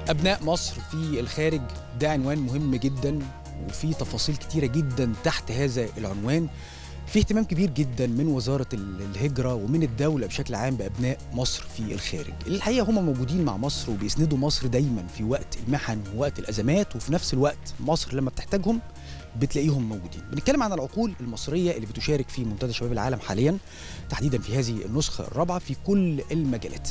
أبناء مصر في الخارج ده عنوان مهم جدا وفي تفاصيل كتيرة جدا تحت هذا العنوان في اهتمام كبير جدا من وزارة ال- الهجرة ومن الدولة بشكل عام بأبناء مصر في الخارج الحقيقة هم موجودين مع مصر وبيسندوا مصر دايما في وقت المحن ووقت الأزمات وفي نفس الوقت مصر لما بتحتاجهم بتلاقيهم موجودين بنتكلم عن العقول المصرية اللي بتشارك في منتدى شباب العالم حاليا تحديدا في هذه النسخة الرابعة في كل المجالات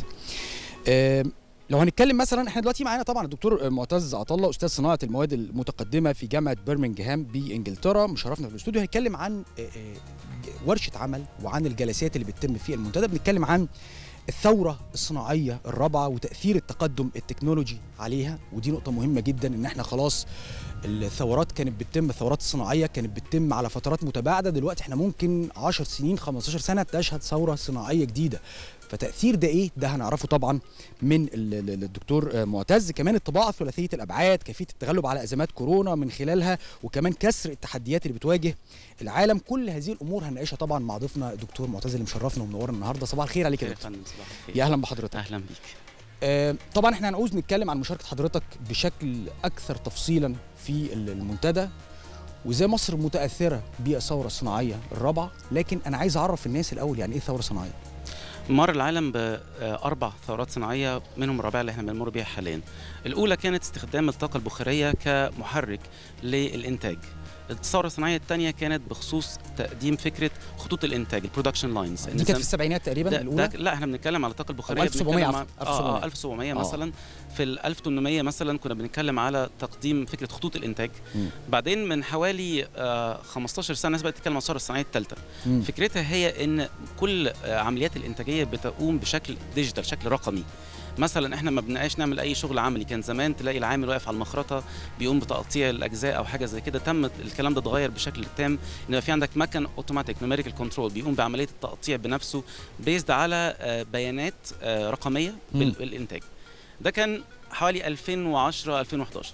آم، لو هنتكلم مثلا احنا دلوقتي معانا طبعا الدكتور معتز عطله استاذ صناعه المواد المتقدمه في جامعه برمنجهام بانجلترا مشرفنا في الاستوديو هيتكلم عن آه، آه، ورشه عمل وعن الجلسات اللي بتتم في المنتدى بنتكلم عن الثوره الصناعيه الرابعه وتاثير التقدم التكنولوجي عليها ودي نقطه مهمه جدا ان احنا خلاص الثورات كانت بتتم الثورات الصناعيه كانت بتتم على فترات متباعده دلوقتي احنا ممكن 10 سنين 15 سنه تشهد ثوره صناعيه جديده فتاثير ده ايه ده هنعرفه طبعا من ال- ال- الدكتور آه، معتز كمان الطباعه ثلاثيه الابعاد كيفيه التغلب على ازمات كورونا من خلالها وكمان كسر التحديات اللي بتواجه العالم كل هذه الامور هنناقشها طبعا مع ضيفنا الدكتور معتز اللي مشرفنا ومنورنا النهارده صباح الخير عليك يا يا دكتور فندم صباح الخير يا اهلا بحضرتك اهلا بيك آه، طبعا احنا هنعوز نتكلم عن مشاركه حضرتك بشكل اكثر تفصيلا في ال- المنتدى وازاي مصر متاثره بالثوره الصناعيه الرابعه لكن انا عايز اعرف الناس الاول يعني ايه ثوره صناعيه مر العالم بأربع ثورات صناعية منهم الرابعة اللي احنا بنمر بيها حاليا الأولى كانت استخدام الطاقة البخارية كمحرك للإنتاج الثورة الصناعية الثانية كانت بخصوص تقديم فكرة خطوط الإنتاج البرودكشن لاينز دي كانت في السبعينات تقريبا ده الاولى ده لا احنا بنتكلم على الطاقه البخاريه 1700 بنتكلم عفوا، عن- اه 1700. اه 1700 آه. مثلا في ال 1800 مثلا كنا بنتكلم على تقديم فكره خطوط الانتاج مم. بعدين من حوالي آه 15 سنه الناس بدات تتكلم عن الثوره الصناعيه الثالثه مم. فكرتها هي ان كل آه، عمليات الانتاجيه بتقوم بشكل ديجيتال شكل رقمي مثلا احنا ما بنبقاش نعمل اي شغل عملي كان زمان تلاقي العامل واقف على المخرطه بيقوم بتقطيع الاجزاء او حاجه زي كده تم الكلام ده اتغير بشكل تام ان يبقى في عندك مكن اوتوماتيك نوميريكال كنترول بيقوم بعمليه التقطيع بنفسه بيزد على آه، بيانات آه، رقميه بال- مم. بالانتاج ده كان حوالي 2010 2011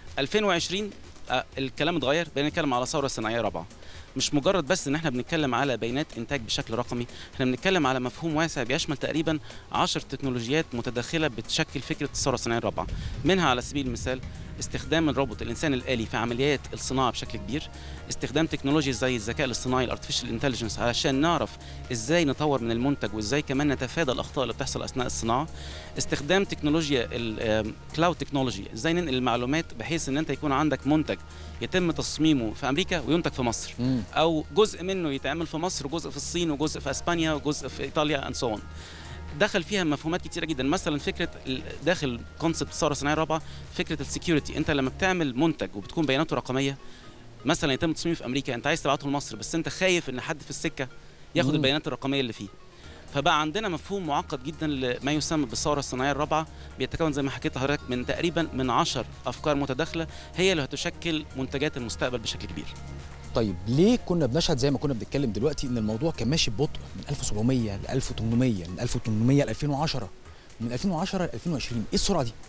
2020 آه، الكلام اتغير بقينا نتكلم على ثوره صناعيه رابعه مش مجرد بس ان احنا بنتكلم على بيانات انتاج بشكل رقمي احنا بنتكلم على مفهوم واسع بيشمل تقريبا 10 تكنولوجيات متداخله بتشكل فكره الثوره الصناعيه الرابعه منها على سبيل المثال استخدام الروبوت الانسان الالي في عمليات الصناعه بشكل كبير استخدام تكنولوجيا زي الذكاء الاصطناعي الارتفيشال انتليجنس علشان نعرف ازاي نطور من المنتج وازاي كمان نتفادى الاخطاء اللي بتحصل اثناء الصناعه استخدام تكنولوجيا الكلاود تكنولوجي ازاي ننقل المعلومات بحيث ان انت يكون عندك منتج يتم تصميمه في امريكا وينتج في مصر مم. او جزء منه يتعمل في مصر وجزء في الصين وجزء في اسبانيا وجزء في ايطاليا اند سو دخل فيها مفهومات كتيره جدا مثلا فكره ال- داخل كونسبت الثوره الصناعيه الرابعه فكره السكيورتي انت لما بتعمل منتج وبتكون بياناته رقميه مثلا يتم تصميمه في امريكا انت عايز تبعته لمصر بس انت خايف ان حد في السكه ياخد مم. البيانات الرقميه اللي فيه فبقى عندنا مفهوم معقد جدا لما يسمى بالثوره الصناعيه الرابعه بيتكون زي ما حكيت لحضرتك من تقريبا من 10 افكار متداخله هي اللي هتشكل منتجات المستقبل بشكل كبير طيب ليه كنا بنشهد زي ما كنا بنتكلم دلوقتي ان الموضوع كان ماشي ببطء من 1700 ل 1800 من 1800 ل 2010 من 2010 ل 2020 ايه السرعه دي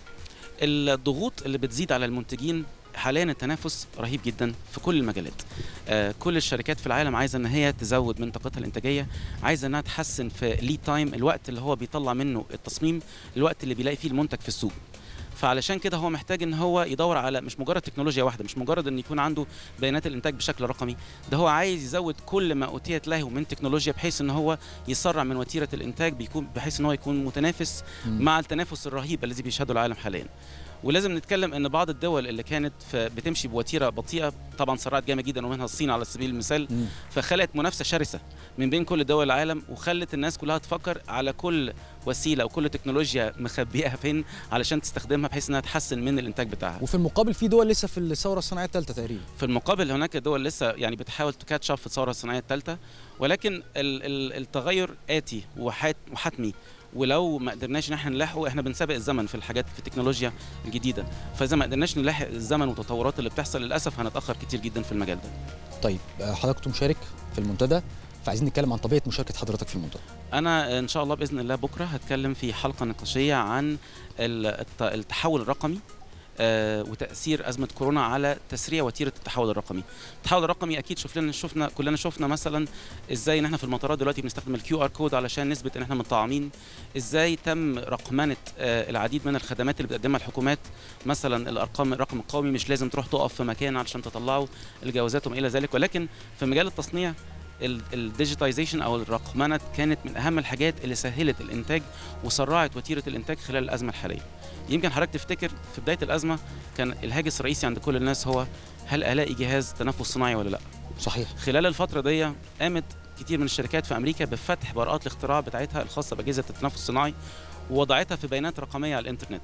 الضغوط اللي بتزيد على المنتجين حاليا التنافس رهيب جدا في كل المجالات آه كل الشركات في العالم عايزه ان هي تزود من طاقتها الانتاجيه عايزه انها تحسن في ليد تايم الوقت اللي هو بيطلع منه التصميم الوقت اللي بيلاقي فيه المنتج في السوق فعلشان كده هو محتاج ان هو يدور على مش مجرد تكنولوجيا واحده مش مجرد ان يكون عنده بيانات الانتاج بشكل رقمي ده هو عايز يزود كل ما اوتيت له من تكنولوجيا بحيث ان هو يسرع من وتيره الانتاج بيكون بحيث ان هو يكون متنافس مم. مع التنافس الرهيب الذي بيشهده العالم حاليا ولازم نتكلم ان بعض الدول اللي كانت في بتمشي بوتيره بطيئه طبعا سرعت جامد جدا ومنها الصين على سبيل المثال مم. فخلقت منافسه شرسه من بين كل دول العالم وخلت الناس كلها تفكر على كل وسيله وكل تكنولوجيا مخبيها فين علشان تستخدمها بحيث انها تحسن من الانتاج بتاعها وفي المقابل في دول لسه في الثوره الصناعيه الثالثه تقريبا في المقابل هناك دول لسه يعني بتحاول تكاتش اب في الثوره الصناعيه الثالثه ولكن ال- ال- التغير اتي وحات- وحتمي ولو ما قدرناش ان احنا نلاحقه احنا بنسابق الزمن في الحاجات في التكنولوجيا الجديده فاذا ما قدرناش نلاحق الزمن والتطورات اللي بتحصل للاسف هنتاخر كتير جدا في المجال ده طيب آه، حضرتك كنت مشارك في المنتدى فعايزين نتكلم عن طبيعه مشاركه حضرتك في المنتدى انا ان شاء الله باذن الله بكره هتكلم في حلقه نقاشيه عن ال- الت- التحول الرقمي آه، وتاثير ازمه كورونا على تسريع وتيره التحول الرقمي التحول الرقمي اكيد شفنا شفنا كلنا شفنا مثلا ازاي ان احنا في المطارات دلوقتي بنستخدم الكيو ار كود علشان نثبت ان احنا مطعمين ازاي تم رقمنه آه، العديد من الخدمات اللي بتقدمها الحكومات مثلا الارقام الرقم القومي مش لازم تروح تقف في مكان علشان تطلعوا الجوازات وما الى ذلك ولكن في مجال التصنيع الديجيتايزيشن او الرقمنه كانت من اهم الحاجات اللي سهلت الانتاج وسرعت وتيره الانتاج خلال الازمه الحاليه يمكن حضرتك تفتكر في بدايه الازمه كان الهاجس الرئيسي عند كل الناس هو هل الاقي جهاز تنفس صناعي ولا لا صحيح خلال الفتره دي قامت كتير من الشركات في امريكا بفتح براءات الاختراع بتاعتها الخاصه باجهزه التنفس الصناعي ووضعتها في بيانات رقميه على الانترنت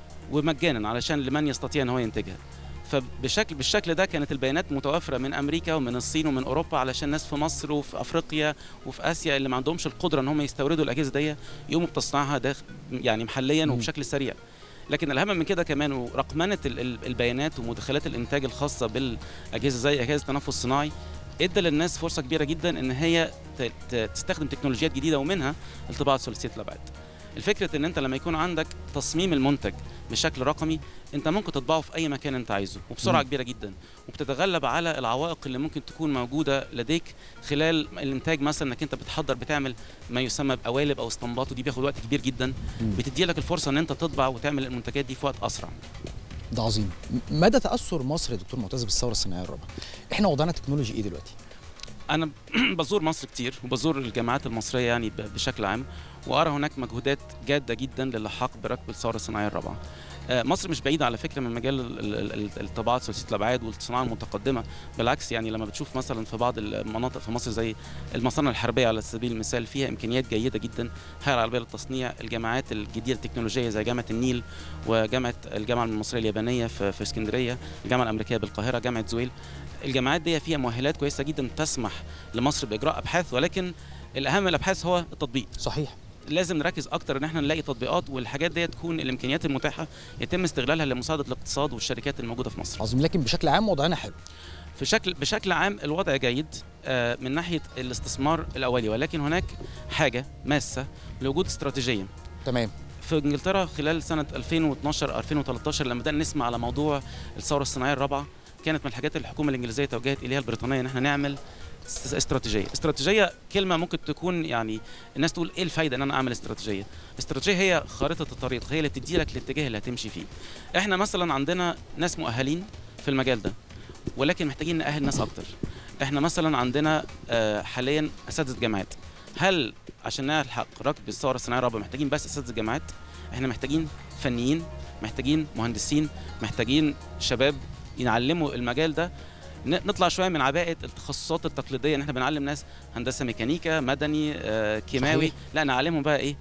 ومجانا علشان لمن يستطيع ان هو ينتجها فبشكل بالشكل ده كانت البيانات متوافره من امريكا ومن الصين ومن اوروبا علشان الناس في مصر وفي افريقيا وفي اسيا اللي ما عندهمش القدره ان هم يستوردوا الاجهزه دي يقوموا بتصنيعها داخل يعني محليا مم. وبشكل سريع لكن الاهم من كده كمان ورقمنه ال- ال- البيانات ومدخلات الانتاج الخاصه بالاجهزه زي اجهزه التنفس الصناعي ادى للناس فرصه كبيره جدا ان هي ت- ت- تستخدم تكنولوجيات جديده ومنها الطباعه ثلاثيه الابعاد الفكره ان انت لما يكون عندك تصميم المنتج بشكل رقمي انت ممكن تطبعه في اي مكان انت عايزه وبسرعه مم. كبيره جدا وبتتغلب على العوائق اللي ممكن تكون موجوده لديك خلال الانتاج مثلا انك انت بتحضر بتعمل ما يسمى بقوالب او اسطمبات ودي بياخد وقت كبير جدا مم. بتدي لك الفرصه ان انت تطبع وتعمل المنتجات دي في وقت اسرع ده عظيم م- مدى تاثر مصر يا دكتور معتز بالثوره الصناعيه الرابعه احنا وضعنا تكنولوجي ايه دلوقتي انا بزور مصر كتير وبزور الجامعات المصريه يعني ب- بشكل عام وارى هناك مجهودات جاده جدا للحاق بركب الثوره الصناعيه الرابعه آه، مصر مش بعيده على فكره من مجال ال- ال- ال- الطباعه ثلاثيه الابعاد والصناعه المتقدمه بالعكس يعني لما بتشوف مثلا في بعض المناطق في مصر زي المصانع الحربيه على سبيل المثال فيها امكانيات جيده جدا هيئه العربيه للتصنيع الجامعات الجديده التكنولوجيه زي جامعه النيل وجامعه الجامعه المصريه اليابانيه في, في اسكندريه الجامعه الامريكيه بالقاهره جامعه زويل الجامعات دي فيها مؤهلات كويسه جدا تسمح لمصر باجراء ابحاث ولكن الاهم من الابحاث هو التطبيق صحيح لازم نركز اكتر ان احنا نلاقي تطبيقات والحاجات دي تكون الامكانيات المتاحه يتم استغلالها لمساعده الاقتصاد والشركات الموجوده في مصر عظيم لكن بشكل عام وضعنا حلو في شكل بشكل عام الوضع جيد آه، من ناحيه الاستثمار الاولي ولكن هناك حاجه ماسه لوجود استراتيجيه تمام في انجلترا خلال سنه 2012 2013 لما بدانا نسمع على موضوع الثوره الصناعيه الرابعه كانت من الحاجات اللي الحكومه الانجليزيه توجهت اليها البريطانيه ان احنا نعمل اس- استراتيجيه استراتيجيه كلمه ممكن تكون يعني الناس تقول ايه الفايده ان انا اعمل استراتيجيه استراتيجيه هي خارطه الطريق هي اللي بتدي لك الاتجاه اللي هتمشي فيه احنا مثلا عندنا ناس مؤهلين في المجال ده ولكن محتاجين نأهل ناس اكتر احنا مثلا عندنا آه، حاليا اساتذه جامعات هل عشان نلحق ركب الثوره الصناعيه الرابعه محتاجين بس اساتذه جامعات احنا محتاجين فنيين محتاجين مهندسين محتاجين شباب يعلموا المجال ده ن- نطلع شويه من عباءه التخصصات التقليديه ان احنا بنعلم ناس هندسه ميكانيكا مدني آه، كيماوي صحيح. لا نعلمهم بقى ايه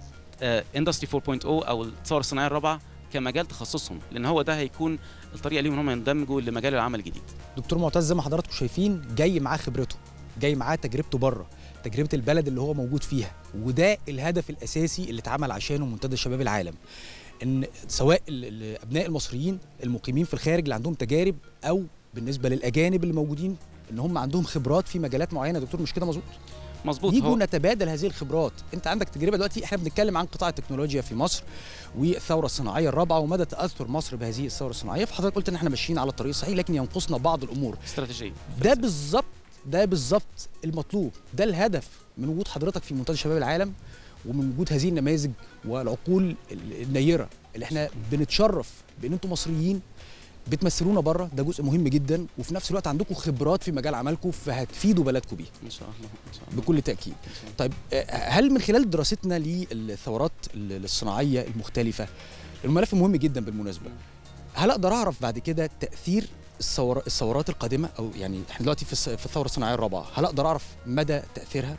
اندستري 4.0 او الثوره الصناعيه الرابعه كمجال تخصصهم لان هو ده هيكون الطريقه ليهم ان هم يندمجوا لمجال العمل الجديد دكتور معتز زي ما حضراتكم شايفين جاي معاه خبرته جاي معاه تجربته بره تجربه البلد اللي هو موجود فيها وده الهدف الاساسي اللي اتعمل عشانه منتدى شباب العالم ان سواء ال- ال- ابناء المصريين المقيمين في الخارج اللي عندهم تجارب او بالنسبه للاجانب اللي موجودين ان هم عندهم خبرات في مجالات معينه يا دكتور مش كده مظبوط مظبوط يجوا هو نتبادل هذه الخبرات انت عندك تجربه دلوقتي احنا بنتكلم عن قطاع التكنولوجيا في مصر والثوره الصناعيه الرابعه ومدى تاثر مصر بهذه الثوره الصناعيه فحضرتك قلت ان احنا ماشيين على الطريق الصحيح لكن ينقصنا بعض الامور استراتيجيه ده بالظبط ده بالظبط المطلوب ده الهدف من وجود حضرتك في منتدى شباب العالم ومن وجود هذه النماذج والعقول ال- النيره اللي احنا بنتشرف بان انتم مصريين بتمثلونا بره ده جزء مهم جدا وفي نفس الوقت عندكم خبرات في مجال عملكم فهتفيدوا بلدكم بيها ان شاء الله ان شاء الله بكل تاكيد إن شاء الله. طيب آه، هل من خلال دراستنا للثورات ال- الصناعيه المختلفه الملف مهم جدا بالمناسبه هل اقدر اعرف بعد كده تاثير الثور- الثورات القادمه او يعني احنا دلوقتي في الس- في الثوره الصناعيه الرابعه هل اقدر اعرف مدى تاثيرها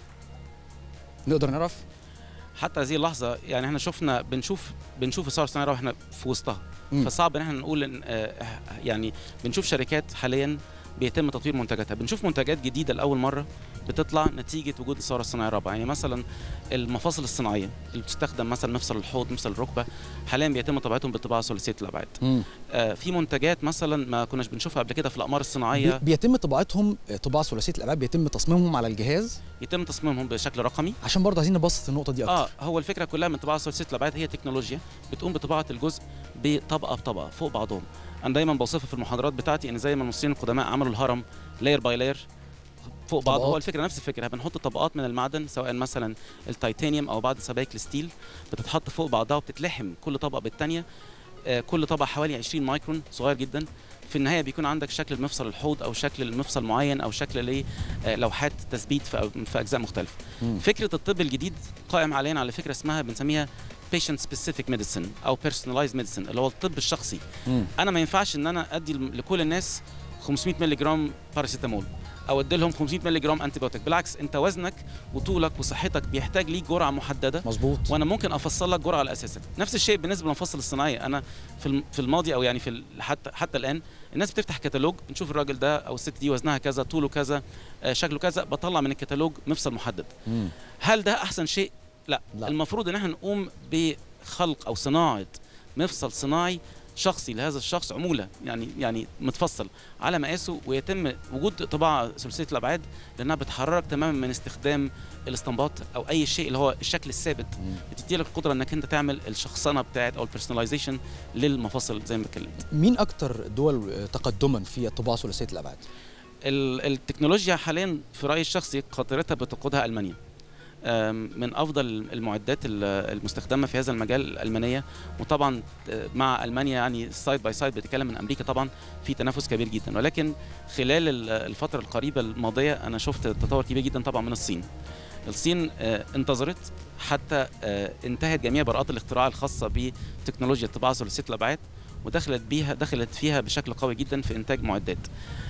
نقدر نعرف حتى هذه اللحظه يعني احنا شفنا بنشوف بنشوف الثوره الصناعيه واحنا في وسطها مم. فصعب ان احنا نقول ان آه، يعني بنشوف شركات حاليا بيتم تطوير منتجاتها بنشوف منتجات جديده لاول مره بتطلع نتيجه وجود الثوره الصناعيه الرابعه يعني مثلا المفاصل الصناعيه اللي بتستخدم مثلا مفصل الحوض مفصل الركبه حاليا بيتم طباعتهم بالطباعه ثلاثيه الابعاد مم. آه في منتجات مثلا ما كناش بنشوفها قبل كده في الاقمار بي- الصناعيه بيتم طباعتهم طباعه ثلاثيه الابعاد بيتم تصميمهم على الجهاز يتم تصميمهم بشكل رقمي عشان برضه عايزين نبسط النقطه دي اكتر اه هو الفكره كلها من طباعه ثلاثيه الابعاد هي تكنولوجيا بتقوم بطباعه الجزء بطبقه بطبقه فوق بعضهم انا دايما بوصفها في المحاضرات بتاعتي ان زي ما المصريين القدماء عملوا الهرم لاير باي لاير فوق بعض طبقات. هو الفكره نفس الفكره بنحط طبقات من المعدن سواء مثلا التيتانيوم او بعض سبائك الستيل بتتحط فوق بعضها وبتتلحم كل طبقه بالثانيه آه كل طبقه حوالي 20 مايكرون صغير جدا في النهايه بيكون عندك شكل المفصل الحوض او شكل المفصل معين او شكل لوحات تثبيت في في اجزاء مختلفه مم. فكره الطب الجديد قائم علينا على فكره اسمها بنسميها patient specific medicine او personalized medicine اللي هو الطب الشخصي مم. انا ما ينفعش ان انا ادي لكل الناس 500 مللي جرام باراسيتامول او ادي لهم 500 مللي جرام انتي بايوتيك بالعكس انت وزنك وطولك وصحتك بيحتاج ليك جرعه محدده مظبوط وانا ممكن افصل لك جرعه على اساسك نفس الشيء بالنسبه للمفصل الصناعيه انا في الم- في الماضي او يعني في ال- حتى حتى الان الناس بتفتح كتالوج نشوف الراجل ده او الست دي وزنها كذا طوله كذا آه، شكله كذا بطلع من الكتالوج مفصل محدد مم. هل ده احسن شيء لا, لا. لا. المفروض ان احنا نقوم بخلق او صناعه مفصل صناعي شخصي لهذا الشخص عموله يعني يعني متفصل على مقاسه ويتم وجود طباعه ثلاثيه الابعاد لانها بتحررك تماما من استخدام الاستنباط او اي شيء اللي هو الشكل الثابت مم. بتدي لك القدره انك انت تعمل الشخصنه بتاعت او البيرسوناليزيشن للمفاصل زي ما اتكلمت مين اكتر دول تقدما في الطباعه ثلاثيه الابعاد ال- التكنولوجيا حاليا في رايي الشخصي قاطرتها بتقودها المانيا آم، من افضل المعدات ال- المستخدمه في هذا المجال الالمانيه وطبعا آه، مع المانيا يعني سايد باي سايد بتتكلم من امريكا طبعا في تنافس كبير جدا ولكن خلال ال- الفتره القريبه الماضيه انا شفت تطور كبير جدا طبعا من الصين الصين آه، انتظرت حتى آه، انتهت جميع براءات الاختراع الخاصه بتكنولوجيا الطباعه ثلاثيه الابعاد ودخلت بيها دخلت فيها بشكل قوي جدا في انتاج معدات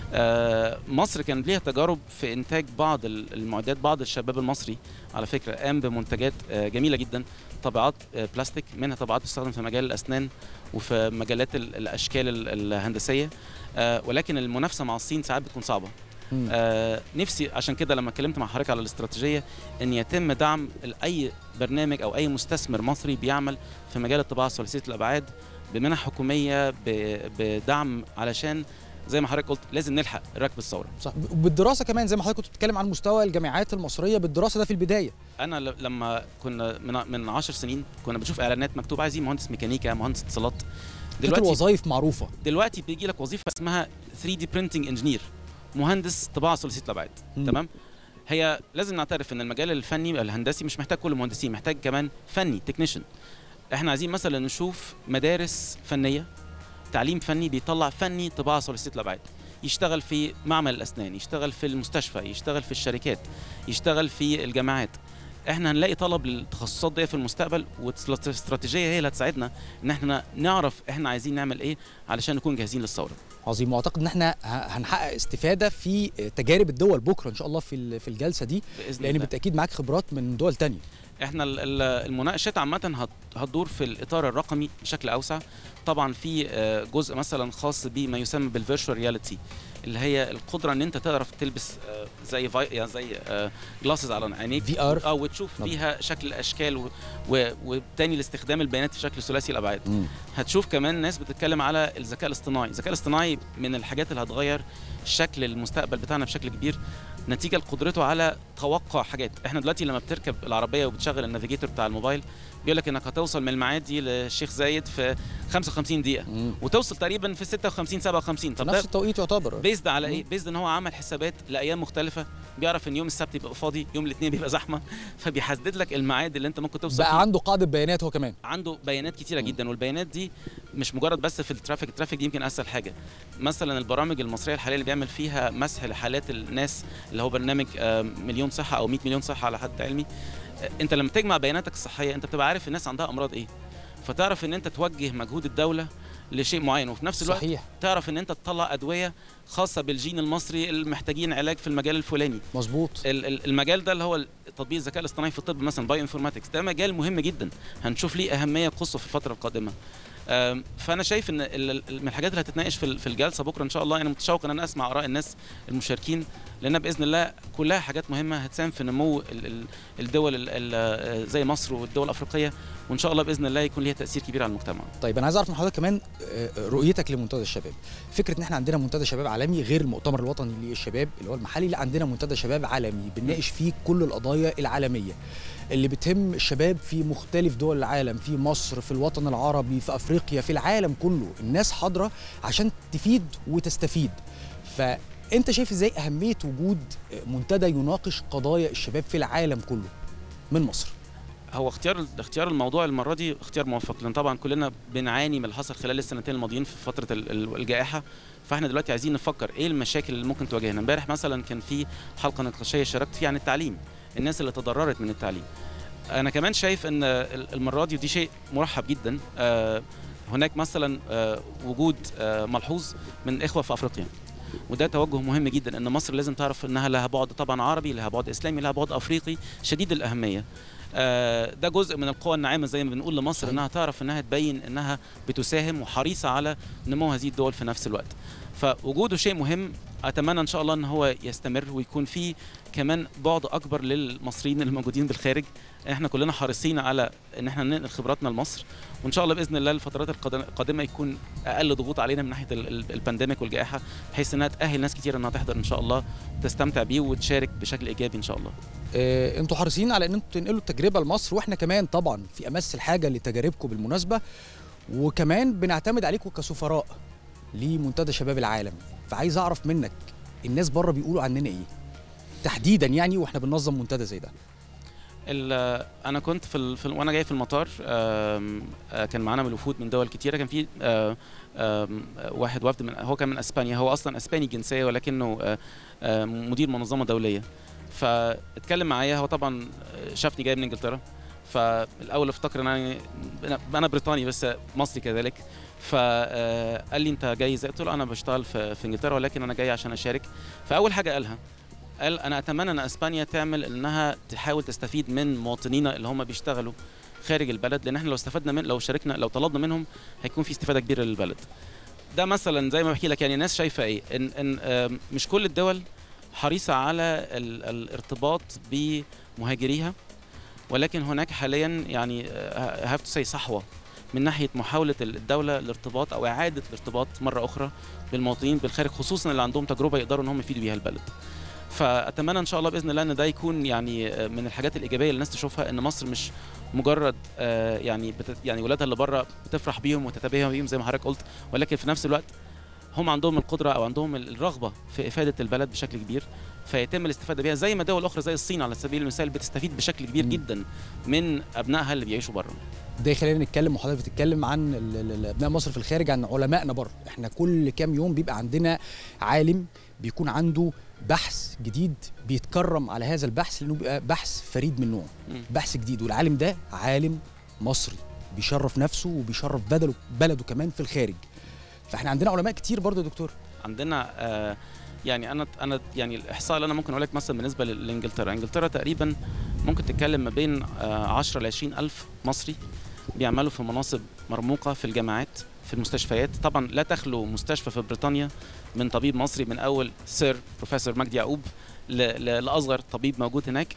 آه، مصر كان ليها تجارب في انتاج بعض ال- المعدات بعض الشباب المصري على فكره قام بمنتجات آه، جميله جدا طابعات آه، بلاستيك منها طابعات تستخدم في مجال الاسنان وفي مجالات ال- الاشكال ال- الهندسيه آه، ولكن المنافسه مع الصين ساعات بتكون صعبه مم. آه نفسي عشان كده لما اتكلمت مع حضرتك على الاستراتيجيه ان يتم دعم ال- اي برنامج او اي مستثمر مصري بيعمل في مجال الطباعه ثلاثيه الابعاد بمنح حكوميه ب- بدعم علشان زي ما حضرتك قلت لازم نلحق ركب الثوره صح وبالدراسه كمان زي ما حضرتك كنت بتتكلم عن مستوى الجامعات المصريه بالدراسه ده في البدايه انا ل- لما كنا من من 10 سنين كنا بنشوف اعلانات مكتوب عايزين مهندس ميكانيكا مهندس اتصالات كانت دلوقتي الوظائف معروفه دلوقتي بيجي لك وظيفه اسمها 3 دي برينتنج انجينير مهندس طباعه ثلاثيه الابعاد مم. تمام هي لازم نعترف ان المجال الفني الهندسي مش محتاج كل المهندسين محتاج كمان فني تكنيشن احنا عايزين مثلا نشوف مدارس فنيه تعليم فني بيطلع فني طباعه ثلاثيه الابعاد يشتغل في معمل الاسنان يشتغل في المستشفى يشتغل في الشركات يشتغل في الجامعات احنا هنلاقي طلب للتخصصات دي في المستقبل والاستراتيجيه هي اللي هتساعدنا ان احنا نعرف احنا عايزين نعمل ايه علشان نكون جاهزين للثوره عظيم واعتقد ان احنا ه- هنحقق استفاده في تجارب الدول بكره ان شاء الله في ال- في الجلسه دي باذن لان الله بالتاكيد معاك خبرات من دول تانية احنا ال- ال- المناقشات عامه هت- هتدور في الاطار الرقمي بشكل اوسع طبعا في آه، جزء مثلا خاص بما يسمى بالفيرتشوال رياليتي اللي هي القدره ان انت تعرف تلبس آه، زي في يعني زي جلاسز على عينيك في ار او وتشوف نعم. فيها شكل الاشكال و- و- وتاني لاستخدام البيانات في شكل ثلاثي الابعاد هتشوف كمان ناس بتتكلم على الذكاء الاصطناعي الذكاء الاصطناعي من الحاجات اللي هتغير شكل المستقبل بتاعنا بشكل كبير نتيجه لقدرته على توقع حاجات احنا دلوقتي لما بتركب العربيه وبتشغل النافيجيتور بتاع الموبايل بيقول لك انك هتوصل من المعادي للشيخ زايد في 55 دقيقه مم. وتوصل تقريبا في 56 57 في طب نفس ده التوقيت يعتبر بيزد على مم. ايه بيزد ان هو عمل حسابات لايام مختلفه بيعرف ان يوم السبت يبقى فاضي يوم الاثنين بيبقى زحمه فبيحدد لك الميعاد اللي انت ممكن توصل فيه. بقى عنده قاعده بيانات هو كمان عنده بيانات كتيره مم. جدا والبيانات دي مش مجرد بس في الترافيك الترافيك دي يمكن اسهل حاجه مثلا البرامج المصريه الحاليه اللي بيعمل فيها مسح لحالات الناس اللي هو برنامج آه، مليون صحه او 100 مليون صحه على حد علمي آه، انت لما تجمع بياناتك الصحيه انت بتبقى عارف الناس عندها امراض ايه فتعرف ان انت توجه مجهود الدوله لشيء معين وفي نفس الوقت صحيح تعرف ان انت تطلع ادويه خاصه بالجين المصري اللي محتاجين علاج في المجال الفلاني مظبوط ال- ال- المجال ده اللي هو تطبيق الذكاء الاصطناعي في الطب مثلا بايو انفورماتكس ده مجال مهم جدا هنشوف ليه اهميه قصوى في الفتره القادمه آم، فانا شايف ان ال- ال- من الحاجات اللي هتتناقش في ال- في الجلسه بكره ان شاء الله انا متشوق ان انا اسمع اراء الناس المشاركين لان باذن الله كلها حاجات مهمه هتساهم في نمو ال- ال- الدول ال- ال- زي مصر والدول الافريقيه وان شاء الله باذن الله يكون ليها تاثير كبير على المجتمع طيب انا عايز اعرف من حضرتك كمان آه، رؤيتك لمنتدى الشباب فكره ان احنا عندنا منتدى شباب عالمي غير المؤتمر الوطني للشباب اللي هو المحلي لا عندنا منتدى شباب عالمي بنناقش فيه كل القضايا العالميه اللي بتهم الشباب في مختلف دول العالم في مصر في الوطن العربي في افريقيا في العالم كله الناس حاضره عشان تفيد وتستفيد فانت شايف ازاي اهميه وجود منتدى يناقش قضايا الشباب في العالم كله من مصر هو اختيار اختيار الموضوع المره دي اختيار موفق لان طبعا كلنا بنعاني من اللي حصل خلال السنتين الماضيين في فتره ال- ال- الجائحه فاحنا دلوقتي عايزين نفكر ايه المشاكل اللي ممكن تواجهنا امبارح مثلا كان في حلقه نقاشيه شاركت فيها عن التعليم الناس اللي تضررت من التعليم انا كمان شايف ان ال- المره دي ودي شيء مرحب جدا آه، هناك مثلا آه، وجود آه، ملحوظ من اخوه في افريقيا وده توجه مهم جدا ان مصر لازم تعرف انها لها بعد طبعا عربي لها بعد اسلامي لها بعد افريقي شديد الاهميه آه، ده جزء من القوى الناعمه زي ما بنقول لمصر صحيح. انها تعرف انها تبين انها بتساهم وحريصه على نمو هذه الدول في نفس الوقت فوجوده شيء مهم اتمنى ان شاء الله ان هو يستمر ويكون فيه كمان بعد اكبر للمصريين الموجودين بالخارج احنا كلنا حريصين على ان احنا ننقل خبراتنا لمصر وان شاء الله باذن الله الفترات القادم- القادمه يكون اقل ضغوط علينا من ناحيه ال- ال- البانديميك والجائحه بحيث انها تاهل ناس كتير انها تحضر ان شاء الله وتستمتع بيه وتشارك بشكل ايجابي ان شاء الله آه، انتوا حريصين على ان انتوا تنقلوا التجربه لمصر واحنا كمان طبعا في امس الحاجه لتجاربكم بالمناسبه وكمان بنعتمد عليكم كسفراء لمنتدى شباب العالم فعايز اعرف منك الناس بره بيقولوا عننا ايه تحديدا يعني واحنا بننظم منتدى زي ده ال- انا كنت في, ال... في ال... وانا جاي في المطار آم، آه، كان معانا من الوفود من دول كتيره كان في آه، آم، آه، واحد وفد من هو كان من اسبانيا هو اصلا اسباني الجنسيه ولكنه آه، آه، مدير منظمه دوليه فاتكلم معايا هو طبعا شافني جاي من انجلترا فالاول افتكر ان انا انا بريطاني بس مصري كذلك فقال لي انت جاي ازاي قلت له انا بشتغل في, في انجلترا ولكن انا جاي عشان اشارك فاول حاجه قالها قال انا اتمنى ان اسبانيا تعمل انها تحاول تستفيد من مواطنينا اللي هم بيشتغلوا خارج البلد لان احنا لو استفدنا من لو شاركنا لو طلبنا منهم هيكون في استفاده كبيره للبلد ده مثلا زي ما بحكي لك يعني الناس شايفه ايه ان ان آم، مش كل الدول حريصه على ال- الارتباط بمهاجريها ولكن هناك حاليا يعني هاف تو سي صحوه من ناحيه محاوله الدوله الارتباط او اعاده الارتباط مره اخرى بالمواطنين بالخارج خصوصا اللي عندهم تجربه يقدروا ان هم يفيدوا بيها البلد فاتمنى ان شاء الله باذن الله ان ده يكون يعني آه، من الحاجات الايجابيه اللي الناس تشوفها ان مصر مش مجرد آه، يعني بت يعني ولادها اللي بره بتفرح بيهم وتتباهى بيهم زي ما حضرتك قلت ولكن في نفس الوقت هم عندهم القدره او عندهم الرغبه في افاده البلد بشكل كبير فيتم الاستفاده بيها زي ما دول اخرى زي الصين على سبيل المثال بتستفيد بشكل كبير مم. جدا من ابنائها اللي بيعيشوا بره ده يخلينا نتكلم وحضرتك بتتكلم عن ال- ال- ال- ابناء مصر في الخارج عن علمائنا بره احنا كل كام يوم بيبقى عندنا عالم بيكون عنده بحث جديد بيتكرم على هذا البحث لانه بيبقى بحث فريد من نوعه مم. بحث جديد والعالم ده عالم مصري بيشرف نفسه وبيشرف بدله بلده كمان في الخارج فاحنا عندنا علماء كتير برضه يا دكتور عندنا آه يعني انا انا يعني الاحصاء اللي انا ممكن اقول لك مثلا بالنسبه لل- لانجلترا انجلترا تقريبا ممكن تتكلم ما بين آه 10 ل 20 الف مصري بيعملوا في مناصب مرموقه في الجامعات في المستشفيات طبعا لا تخلو مستشفى في بريطانيا من طبيب مصري من اول سير بروفيسور مجدي يعقوب ل- ل- لاصغر طبيب موجود هناك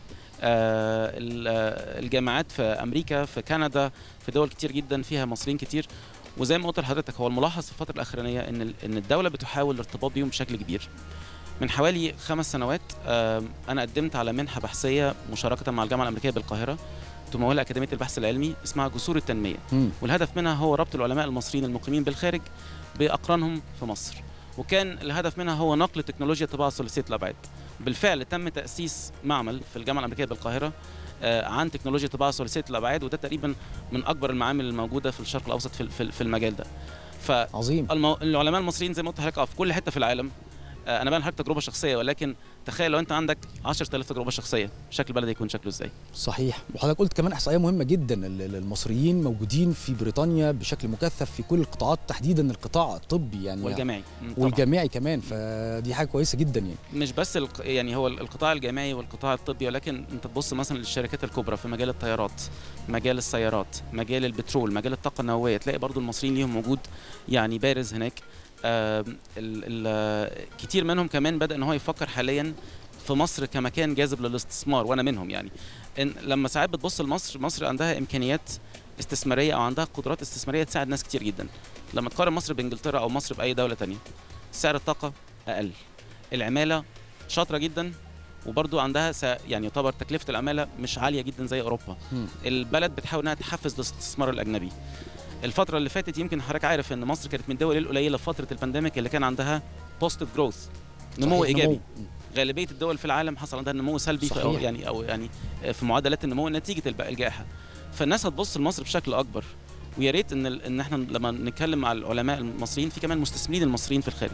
آه، ال- آه، الجامعات في امريكا في كندا في دول كتير جدا فيها مصريين كتير وزي ما قلت لحضرتك هو الملاحظ في الفتره الاخرانيه ان ال- ان الدوله بتحاول الارتباط بيهم بشكل كبير من حوالي خمس سنوات آم، انا قدمت على منحه بحثيه مشاركه مع الجامعه الامريكيه بالقاهره تمولها اكاديميه البحث العلمي اسمها جسور التنميه مم. والهدف منها هو ربط العلماء المصريين المقيمين بالخارج باقرانهم في مصر وكان الهدف منها هو نقل تكنولوجيا الطباعه الثلاثيه الابعاد بالفعل تم تاسيس معمل في الجامعه الامريكيه بالقاهره آه، عن تكنولوجيا الطباعه ثلاثيه الابعاد وده تقريبا من اكبر المعامل الموجوده في الشرق الاوسط في في- في المجال ده ف عظيم المو... العلماء المصريين زي ما قلت لحضرتك آه، في كل حته في العالم آه، انا بقى لحضرتك تجربه شخصيه ولكن تخيل لو انت عندك 10000 تجربه شخصيه شكل البلد هيكون شكله ازاي صحيح وحضرتك قلت كمان احصائيه مهمه جدا ال- ال- المصريين موجودين في بريطانيا بشكل مكثف في كل القطاعات تحديدا القطاع الطبي يعني والجامعي مم، طبعاً. والجامعي كمان فدي حاجه كويسه جدا يعني مش بس الق... يعني هو القطاع الجامعي والقطاع الطبي ولكن انت تبص مثلا للشركات الكبرى في مجال الطيارات مجال السيارات مجال البترول مجال الطاقه النوويه تلاقي برضو المصريين ليهم وجود يعني بارز هناك آم، ال... ال... كتير منهم كمان بدا ان هو يفكر حاليا في مصر كمكان جاذب للاستثمار وانا منهم يعني إن لما ساعات بتبص لمصر مصر عندها امكانيات استثماريه او عندها قدرات استثماريه تساعد ناس كتير جدا لما تقارن مصر بانجلترا او مصر باي دوله تانية سعر الطاقه اقل العماله شاطره جدا وبرضو عندها س... يعني يعتبر تكلفه العماله مش عاليه جدا زي اوروبا مم. البلد بتحاول انها تحفز الاستثمار الاجنبي الفتره اللي فاتت يمكن حضرتك عارف ان مصر كانت من الدول القليله في فتره البانديميك اللي كان عندها بوزيتيف جروث نمو صحيح، ايجابي مم. غالبيه الدول في العالم حصل عندها نمو سلبي في أو صحيح. يعني او يعني في معدلات النمو نتيجه الب- الجائحه فالناس هتبص لمصر بشكل اكبر ويا ريت ان ال- ان احنا لما نتكلم مع العلماء المصريين في كمان مستثمرين المصريين في الخارج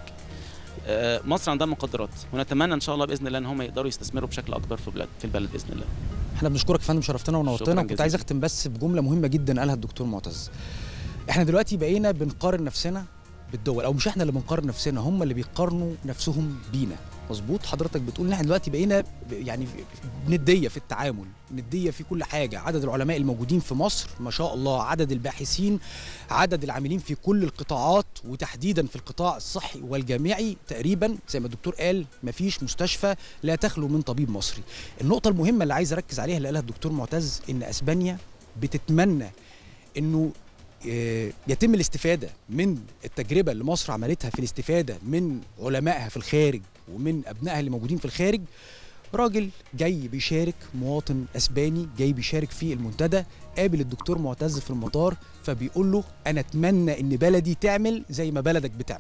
آه، مصر عندها مقدرات ونتمنى ان شاء الله باذن الله ان هم يقدروا يستثمروا بشكل اكبر في البلد في البلد باذن الله احنا بنشكرك يا فندم شرفتنا ونورتنا شكراً وكنت عايز جزيلاً. اختم بس بجمله مهمه جدا قالها الدكتور معتز احنا دلوقتي بقينا بنقارن نفسنا بالدول او مش احنا اللي بنقارن نفسنا هم اللي بيقارنوا نفسهم بينا مظبوط حضرتك بتقول ان احنا دلوقتي بقينا ب- يعني نديه في التعامل نديه في كل حاجه عدد العلماء الموجودين في مصر ما شاء الله عدد الباحثين عدد العاملين في كل القطاعات وتحديدا في القطاع الصحي والجامعي تقريبا زي ما الدكتور قال مفيش مستشفى لا تخلو من طبيب مصري النقطه المهمه اللي عايز اركز عليها اللي قالها الدكتور معتز ان اسبانيا بتتمنى انه آه، يتم الاستفاده من التجربه اللي مصر عملتها في الاستفاده من علمائها في الخارج ومن ابنائها اللي موجودين في الخارج راجل جاي بيشارك مواطن اسباني جاي بيشارك في المنتدى قابل الدكتور معتز في المطار فبيقول له انا اتمنى ان بلدي تعمل زي ما بلدك بتعمل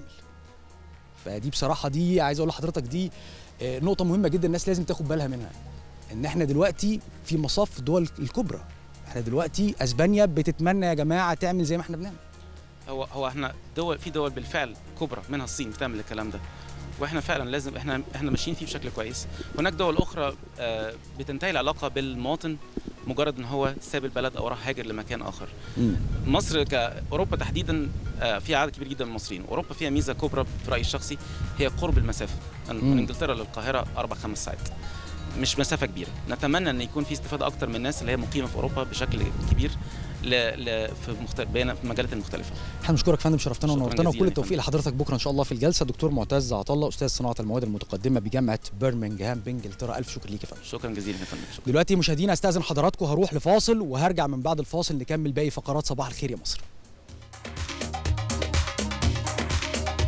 فدي بصراحه دي عايز اقول لحضرتك دي آه، نقطه مهمه جدا الناس لازم تاخد بالها منها ان احنا دلوقتي في مصاف الدول الكبرى احنا دلوقتي اسبانيا بتتمنى يا جماعه تعمل زي ما احنا بنعمل هو هو احنا دول في دول بالفعل كبرى منها الصين بتعمل الكلام ده واحنا فعلا لازم احنا احنا ماشيين فيه بشكل كويس هناك دول اخرى آه، بتنتهي العلاقه بالمواطن مجرد ان هو ساب البلد او راح هاجر لمكان اخر مصر كاوروبا تحديدا آه، فيها عدد كبير جدا من المصريين اوروبا فيها ميزه كبرى في رايي الشخصي هي قرب المسافه من مم. من انجلترا للقاهره اربع خمس ساعات مش مسافه كبيره نتمنى ان يكون في استفاده اكتر من الناس اللي هي مقيمه في اوروبا بشكل كبير ل... ل... في مخت... بين في المجالات المختلفه احنا بنشكرك يا فندم شرفتنا شكراً ونورتنا جزيلاً وكل يا التوفيق فندم. لحضرتك بكره ان شاء الله في الجلسه دكتور معتز عطا الله استاذ صناعه المواد المتقدمه بجامعه برمنجهام بانجلترا الف شكر ليك يا فندم شكرا جزيلا يا فندم شكرا دلوقتي مشاهدينا استاذن حضراتكم هروح لفاصل وهرجع من بعد الفاصل نكمل باقي فقرات صباح الخير يا مصر